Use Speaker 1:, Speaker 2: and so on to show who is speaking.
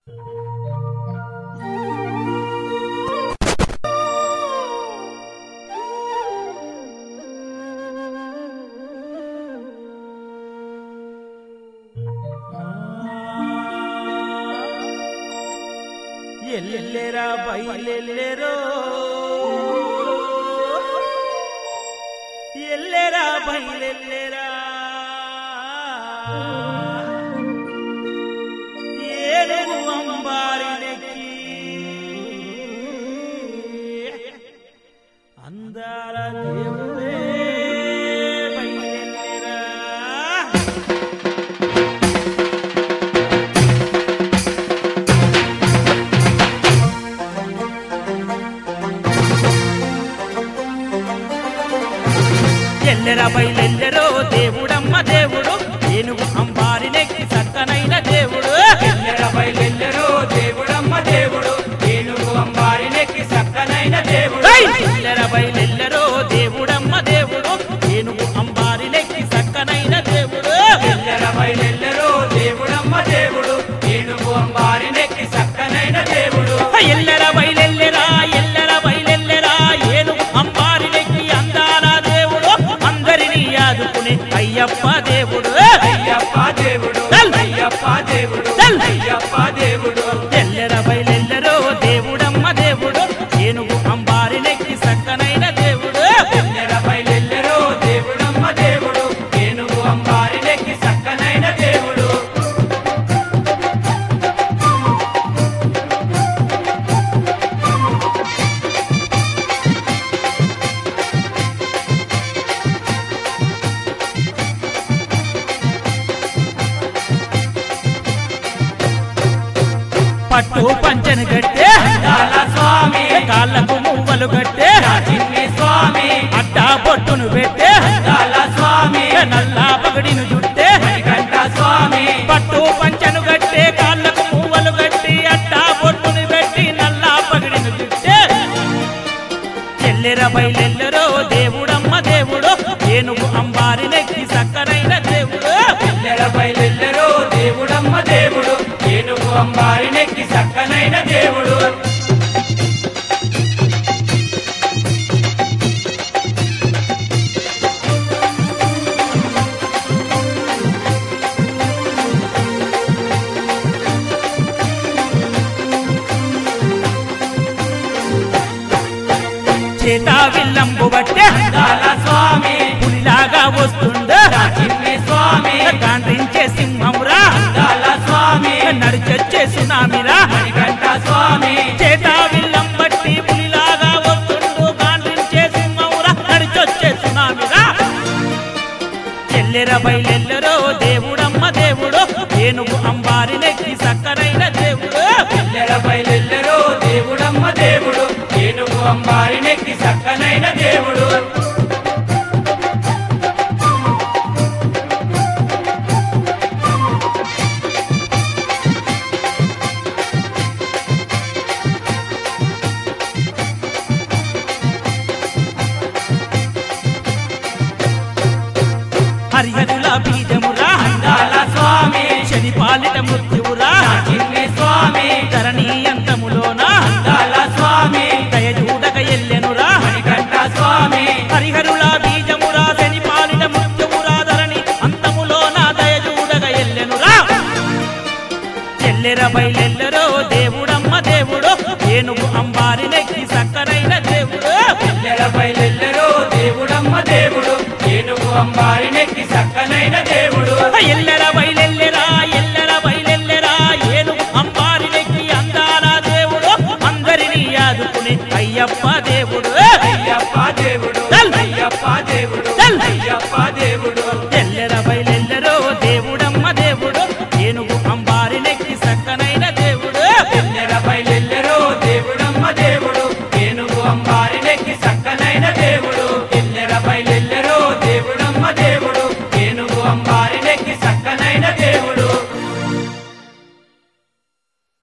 Speaker 1: ఎల్లెరా బయలెల్లెరో ఎల్లెరా బయలెల్లెరా ఏనుగు అంబారినెక్కి అందాల దేవుడే బయలెల్లెరా ఎల్లెరా బయలెల్లెరో దేవుడమ్మ దేవుడు ఏనుగు అంబారినెక్కి సక్కనైన దేవుడు
Speaker 2: ఎల్లెర బయలెల్లెరో దేవుడమ్మ దేవుడు ఏనుగు అంబారినెక్కి సక్కనైన దేవుడు
Speaker 1: ఏయ్! ఎల్లెరా బయలెల్లెరో దేవుడమ్మ దేవుడు ఏనుగు అంబారినెక్కి సక్కనైన దేవుడు
Speaker 2: ఎల్లెర బయలెల్లెరో దేవుడమ్మ దేవుడు ఏనుగు అంబారినెక్కి సక్కనైన దేవుడు
Speaker 1: ఎల్లెర బయలెల్లెరా ఎల్లెర బయలెల్లెరా ఏనుగు అంబారినెక్కి అందాల దేవుడు అందరినీ ఆదుకునే అయ్యప్ప దేవుడు
Speaker 2: అయ్యప్ప దేవుడు
Speaker 1: చల్.
Speaker 2: అయ్యప్ప దేవుడు
Speaker 1: చల్.
Speaker 2: అయ్యప్ప దేవుడు
Speaker 1: ఎల్లెర బయలెల్లెరో దేవుడమ్మ దేవుడు ఏనుగు అంబారినెక్కి సక్కనైన దేవుడు
Speaker 2: ఎల్లెర బయలెల్లెరో దేవుడమ్మ దేవుడు ఏనుగు అంబారినెక్కి సక్కనైన దేవుడు
Speaker 1: పట్టు పంచను గట్టే
Speaker 2: దాల స్వామి
Speaker 1: కాళ్ళకు మువ్వలు గట్టే
Speaker 2: చిన్ని స్వామి
Speaker 1: అడ్డా పొట్టును పెట్టే
Speaker 2: దాల స్వామి
Speaker 1: నల్ల పగడిను జుట్టే
Speaker 2: మణికంఠ స్వామి
Speaker 1: పట్టు పంచను గట్టే కాళ్ళకు మువ్వలు గట్టి అడ్డా పొట్టును పెట్టి నల్ల పగడిను జుట్టే ఎల్లెర బయలెల్లరో దేవుడమ్మ దేవుడు ఏనుగు అంబారినెక్కి సక్కనైన దేవుడు
Speaker 2: ఎల్లెర బయలెల్లెరో దేవుడమ్మ దేవుడు ఏనుగు అంబారినెక్కి సక్కనైన దేవుడు
Speaker 1: చేతా విల్లంబు బట్టే
Speaker 2: దాల స్వామి
Speaker 1: పులిలాగా వస్తుందా
Speaker 2: చిన్ని స్వామి
Speaker 1: గాండ్రించే సింహమురా
Speaker 2: దాల స్వామి
Speaker 1: నడిచొచ్చే సునామిరా
Speaker 2: మణికంఠ స్వామి
Speaker 1: చేతా విల్లం బట్టి పులిలాగా వస్తుండు గాండ్రించే సింహమురా నడిచొచ్చే సునామిరా ఎల్లెర బయలెల్లరో దేవుడమ్మ దేవుడు ఏనుగు అంబారినెక్కి సక్కనైన దేవుడు
Speaker 2: ఎల్లెర బయలెల్లెరో దేవుడమ్మ దేవుడు ఏనుగు అంబారినెక్కి సక్కనైన దేవుడు
Speaker 1: హరిహరుల బీజమురా
Speaker 2: దాల స్వామి
Speaker 1: శని పాలిట మృత్యువురా
Speaker 2: చిన్ని స్వామి
Speaker 1: ధరణి అంతములోన
Speaker 2: దాల స్వామి
Speaker 1: దయచూడక ఎల్లెనురా
Speaker 2: మణికంఠ స్వామి
Speaker 1: హరిహరుల బీజమురా శని పాలిట మృత్యువురా ధరణి అంతములోన దయచూడక ఎల్లెనురా ఎల్లెర బయలెల్లరో దేవుడమ్మ దేవుడు ఏనుగు అంబారినెక్కి సక్కనైన దేవుడు
Speaker 2: ఎల్లెర బయలెల్లెరో దేవుడమ్మ దేవుడు ఏనుగు అంబారినెక్కి సక్కనైన దేవుడు
Speaker 1: ఎల్లెర బయలెల్లెరా ఎల్లెర బయలెల్లెరా ఏనుగు అంబారినెక్కి అందాల దేవుడు అందరినీ ఆదుకునే అయ్యప్ప దేవుడు
Speaker 2: అయ్యప్ప దేవుడు
Speaker 1: చల్.
Speaker 2: అయ్యప్ప దేవుడు
Speaker 1: చల్.
Speaker 2: అయ్యప్ప దేవుడు